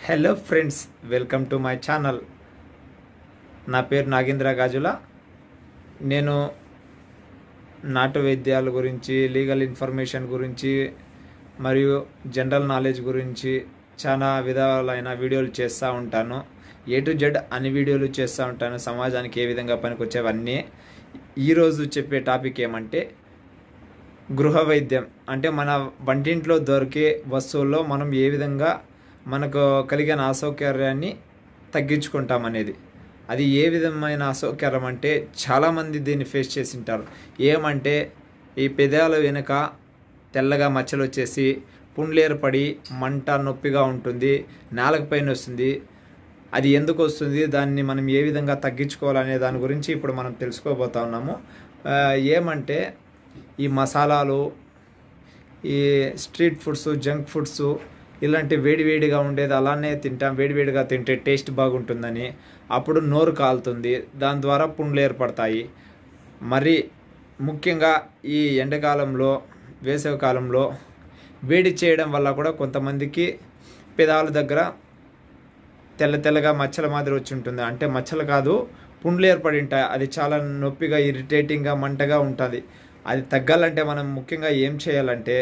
hello friends welcome to my channel నా పేరు నాగేంద్ర గాజుల నేను నాటు వైద్యాల గురించి లీగల్ ఇన్ఫర్మేషన్ గురించి మరియు జనరల్ నాలెడ్జ్ గురించి చాలా విధాలైన వీడియోలు చేస్తూ ఉంటాను ఏ టు జెడ్ అన్ని వీడియోలు చేస్తూ ఉంటాను సమాజానికి ఏ విధంగా పనికొచ్చేవన్నీ ఈరోజు చెప్పే టాపిక్ ఏమంటే గృహ వైద్యం అంటే మన వంటింట్లో దొరికే వస్తువుల్లో మనం ఏ విధంగా మనకు కలిగిన అసౌకర్యాన్ని తగ్గించుకుంటాం అనేది అది ఏ విధమైన అసౌకర్యం అంటే చాలామంది దీన్ని ఫేస్ చేసి ఉంటారు ఏమంటే ఈ పెదాల వెనుక తెల్లగా మచ్చలు వచ్చేసి పుండ్లు ఏర్పడి మంట నొప్పిగా ఉంటుంది నాలుక పైన వస్తుంది అది ఎందుకు వస్తుంది దాన్ని మనం ఏ విధంగా తగ్గించుకోవాలనే దాని గురించి ఇప్పుడు మనం తెలుసుకోబోతా ఉన్నాము ఆ, ఏమంటే ఈ మసాలాలు ఈ స్ట్రీట్ ఫుడ్స్ జంక్ ఫుడ్స్ ఇలాంటి వేడివేడిగా ఉండేది అలానే తింటాం వేడివేడిగా తింటే టేస్ట్ బాగుంటుందని అప్పుడు నోరు కాలుతుంది దాని ద్వారా పుండ్లు ఏర్పడతాయి మరి ముఖ్యంగా ఈ ఎండాకాలంలో వేసవి కాలంలో వేడి చేయడం వల్ల కూడా కొంతమందికి పెదాల దగ్గర తెల్ల తెల్లగా మచ్చల మాదిరి వచ్చి ఉంటుంది అంటే మచ్చలు కాదు పుండ్లు ఏర్పడి ఉంటాయి అది చాలా నొప్పిగా ఇరిటేటింగ్గా మంటగా ఉంటుంది అది తగ్గాలంటే మనం ముఖ్యంగా ఏం చేయాలంటే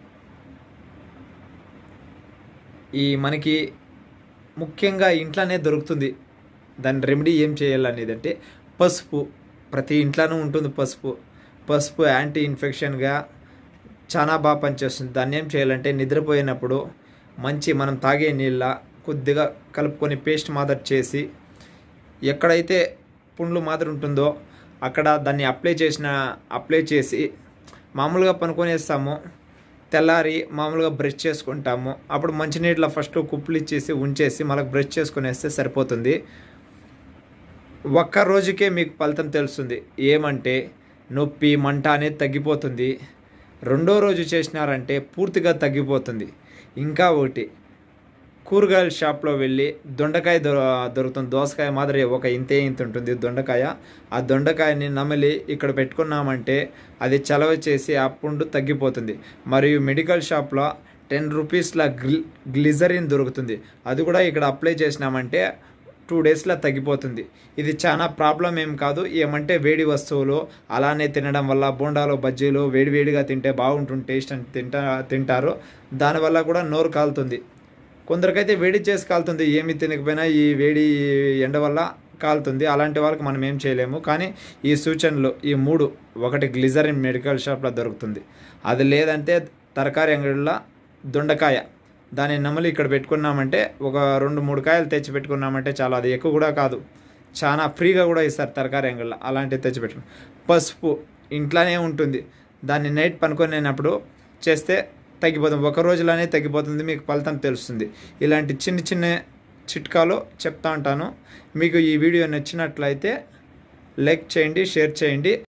ఈ మనకి ముఖ్యంగా ఇంట్లోనే దొరుకుతుంది దాని రెమెడీ ఏం చేయాలనేది అంటే పసుపు ప్రతి ఇంట్లోనూ ఉంటుంది పసుపు పసుపు యాంటీ ఇన్ఫెక్షన్గా చాలా బాగా పనిచేస్తుంది దాన్ని ఏం చేయాలంటే నిద్రపోయినప్పుడు మంచి మనం తాగే నీళ్ళ కొద్దిగా కలుపుకొని పేస్ట్ మాదిరి చేసి ఎక్కడైతే పుండ్లు మాదిరి ఉంటుందో అక్కడ దాన్ని అప్లై చేసిన అప్లై చేసి మామూలుగా పనుకొనేస్తాము తెల్లారి మామూలుగా బ్రష్ చేసుకుంటాము అప్పుడు మంచినీటిలో ఫస్ట్ కుప్పలు ఇచ్చేసి ఉంచేసి మళ్ళీ బ్రష్ చేసుకునేస్తే సరిపోతుంది ఒక్క రోజుకే మీకు ఫలితం తెలుస్తుంది ఏమంటే నొప్పి మంట అనేది తగ్గిపోతుంది రెండో రోజు చేసినారంటే పూర్తిగా తగ్గిపోతుంది ఇంకా ఒకటి కూరగాయల షాప్లో వెళ్ళి దొండకాయ దొ దొరుకుతుంది దోసకాయ మాదిరి ఒక ఇంతే ఇంత ఉంటుంది దొండకాయ ఆ దొండకాయని నమిలి ఇక్కడ పెట్టుకున్నామంటే అది చలవ చేసి ఆ పుండు తగ్గిపోతుంది మరియు మెడికల్ షాప్లో టెన్ రూపీస్ల గ్లి గ్లిజరిన్ దొరుకుతుంది అది కూడా ఇక్కడ అప్లై చేసినామంటే టూ డేస్లో తగ్గిపోతుంది ఇది చాలా ప్రాబ్లం ఏం కాదు ఏమంటే వేడి వస్తువులు అలానే తినడం వల్ల బోండాలు బజ్జీలు వేడివేడిగా తింటే బాగుంటుంది టేస్ట్ అని తింటా తింటారు దానివల్ల కూడా నోరు కాలుతుంది కొందరికైతే వేడి చేసి కాలుతుంది ఏమి తినకపోయినా ఈ వేడి ఎండ వల్ల కాలుతుంది అలాంటి వాళ్ళకి మనం ఏం చేయలేము కానీ ఈ సూచనలు ఈ మూడు ఒకటి గ్లిజరిన్ మెడికల్ షాప్లో దొరుకుతుంది అది లేదంటే తరకారీ అంగడిలో దొండకాయ దాన్ని నమలి ఇక్కడ పెట్టుకున్నామంటే ఒక రెండు మూడు కాయలు తెచ్చి పెట్టుకున్నామంటే చాలా అది ఎక్కువ కూడా కాదు చాలా ఫ్రీగా కూడా ఇస్తారు తరకారీ అంగడిలో అలాంటివి తెచ్చి పెట్టుకున్నాం పసుపు ఇంట్లోనే ఉంటుంది దాన్ని నైట్ పనుకొనేటప్పుడు చేస్తే తగ్గిపోతుంది ఒక రోజులోనే తగ్గిపోతుంది మీకు ఫలితం తెలుస్తుంది ఇలాంటి చిన్న చిన్న చిట్కాలు చెప్తా ఉంటాను మీకు ఈ వీడియో నచ్చినట్లయితే లైక్ చేయండి షేర్ చేయండి